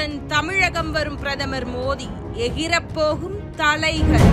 தலைமையுடன் தமிழகம் வரும் பிரதமர் மோடி எகிரப்போகும் தலைகள்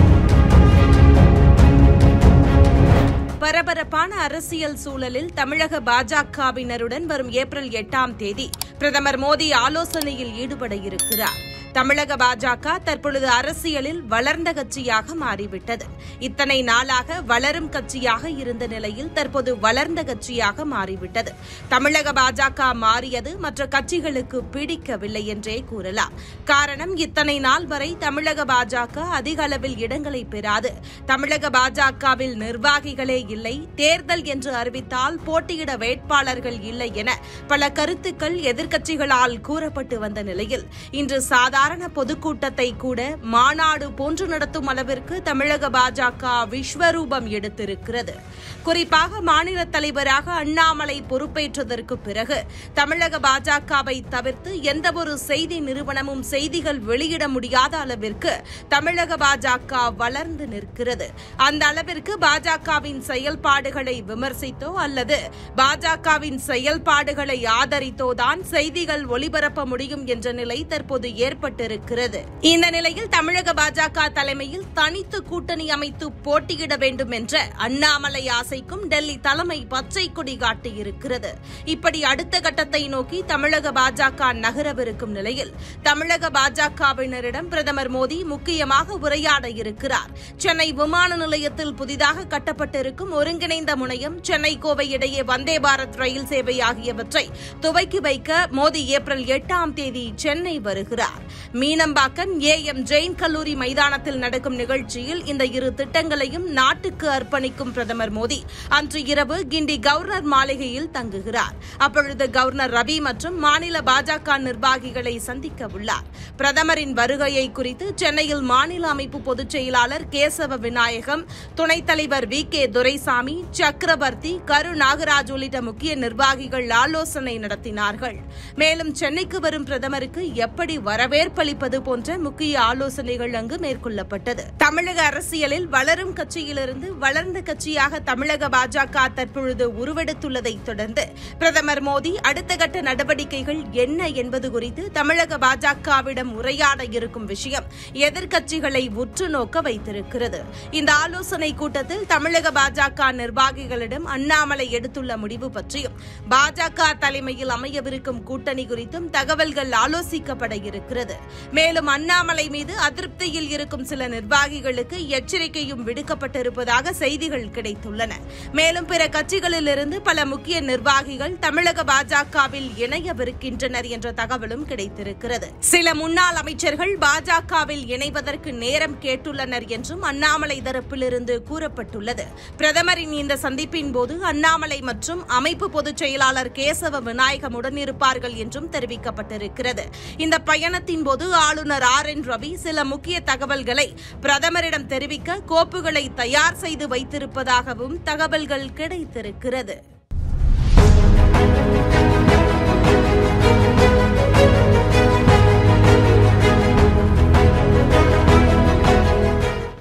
பரபரப்பான அரசியல் சூழலில் தமிழக பாஜகவினருடன் வரும் ஏப்ரல் எட்டாம் தேதி பிரதமர் மோடி ஆலோசனையில் ஈடுபட இருக்கிறார் தமிழக பாஜக தற்பொழுது அரசியலில் வளர்ந்த கட்சியாக மாறிவிட்டது இத்தனை நாளாக வளரும் கட்சியாக இருந்த நிலையில் தற்போது வளர்ந்த கட்சியாக மாறிவிட்டது தமிழக பாஜக மாறியது மற்ற கட்சிகளுக்கு பிடிக்கவில்லை என்றே கூறலாம் காரணம் இத்தனை நாள் வரை தமிழக பாஜக அதிக அளவில் இடங்களை பெறாது தமிழக பாஜகவில் நிர்வாகிகளே இல்லை தேர்தல் என்று அறிவித்தால் போட்டியிட வேட்பாளர்கள் இல்லை என பல கருத்துக்கள் எதிர்க்கட்சிகளால் கூறப்பட்டு வந்த நிலையில் இன்று சாதாரண பொதுக்கூட்டத்தை கூட மாநாடு போன்று நடத்தும் அளவிற்கு தமிழக பாஜக விஸ்வரூபம் எடுத்திருக்கிறது குறிப்பாக மாநில தலைவராக அண்ணாமலை பொறுப்பேற்றதற்கு பிறகு தமிழக பாஜகவை தவிர்த்து எந்தவொரு செய்தி நிறுவனமும் செய்திகள் வெளியிட முடியாத அளவிற்கு தமிழக பாஜக வளர்ந்து நிற்கிறது அந்த அளவிற்கு பாஜகவின் செயல்பாடுகளை விமர்சித்தோ அல்லது பாஜகவின் செயல்பாடுகளை ஆதரித்தோ தான் செய்திகள் ஒளிபரப்ப முடியும் என்ற நிலை தற்போது ஏற்பட்டிருக்கிறது இந்த நிலையில் தமிழக பாஜக தலைமையில் தனித்து கூட்டணி அமைத்து போட்டியிட வேண்டும் என்ற அண்ணாமலை ஆசைக்கும் டெல்லி தலைமை பச்சை கொடி காட்டியிருக்கிறது இப்படி அடுத்த கட்டத்தை நோக்கி தமிழக பாஜக நகரவிருக்கும் நிலையில் தமிழக பாஜகவினரிடம் பிரதமர் மோடி முக்கியமாக உரையாட இருக்கிறார் சென்னை விமான நிலையத்தில் புதிதாக கட்டப்பட்டிருக்கும் ஒருங்கிணைந்த முனையம் சென்னை கோவை இடையே வந்தே பாரத் ரயில் சேவை ஆகியவற்றை துவக்கி வைக்க மோடி ஏப்ரல் எட்டாம் தேதி சென்னை வருகிறார் மீனம்பாக்கம் ஏ எம் ஜெயின் கல்லூரி மைதானத்தில் நடக்கும் நிகழ்ச்சியில் இந்த இரு திட்டங்களையும் நாட்டுக்கு அர்ப்பணிக்கும் பிரதமர் மோடி அன்று இரவு கிண்டி கவர்னர் மாளிகையில் தங்குகிறார் அப்பொழுது கவர்னர் ரவி மற்றும் மாநில பாஜக நிர்வாகிகளை சந்திக்க உள்ளார் பிரதமரின் வருகையை குறித்து சென்னையில் மாநில அமைப்பு பொதுச் செயலாளர் கேசவ விநாயகம் துணைத் தலைவர் வி கே துரைசாமி சக்கரவர்த்தி கரு நாகராஜ் உள்ளிட்ட முக்கிய நிர்வாகிகள் ஆலோசனை நடத்தினார்கள் மேலும் சென்னைக்கு வரும் பிரதமருக்கு எப்படி வரவேற்பளிப்பது போன்ற முக்கிய ஆலோசனைகள் அங்கு மேற்கொள்ளப்பட்டது தமிழக அரசியலில் வளரும் கட்சியிலிருந்து வளர்ந்த கட்சியாக தமிழக பாஜக தற்பொழுது உருவெடுத்துள்ளதை தொடர்ந்து பிரதமர் மோடி அடுத்த கட்ட நடவடிக்கைகள் என்ன என்பது குறித்து தமிழக பாஜகவிடம் உரையாட இருக்கும் விஷயம் எதிர்க்கட்சிகளை உற்று நோக்க வைத்திருக்கிறது இந்த ஆலோசனை கூட்டத்தில் தமிழக பாஜக நிர்வாகிகளிடம் அண்ணாமலை எடுத்துள்ள முடிவு பற்றியும் பாஜக தலைமையில் அமையவிருக்கும் கூட்டணி குறித்தும் தகவல்கள் ஆலோசிக்கப்பட இருக்கிறது மேலும் அண்ணாமலை மீது அதிருப்தியில் இருக்கும் சில நிர்வாகிகளுக்கு எச்சரிக்கையும் விடுக்கப்பட்டிருப்பதாக செய்திகள் கிடைத்துள்ளன மேலும் பிற கட்சிகளிலிருந்து பல முக்கிய நிர்வாகிகள் தமிழக பாஜகவில் இணையவிருக்கின்றனர் என்ற தகவலும் கிடைத்திருக்கிறது சில முன்னாள் அமைச்சர்கள் பாஜகவில் இணைவதற்கு நேரம் கேட்டுள்ளனர் என்றும் அண்ணாமலை தரப்பிலிருந்து கூறப்பட்டுள்ளது பிரதமரின் இந்த சந்திப்பின் போது அண்ணாமலை மற்றும் அமைப்பு பொதுச் செயலாளர் கேசவ விநாயகம் உடனிருப்பார்கள் என்றும் தெரிவிக்கப்பட்டிருக்கிறது இந்த பயணத்தின் போது ஆளுநர் ஆர் என் ரவி சில முக்கிய தகவல்களை பிரதமரிடம் தெரிவிக்க கோப்புகளை தயார் செய்து வைத்திருப்பதாகவும் தகவல்கள் கிடைத்திருக்கிறது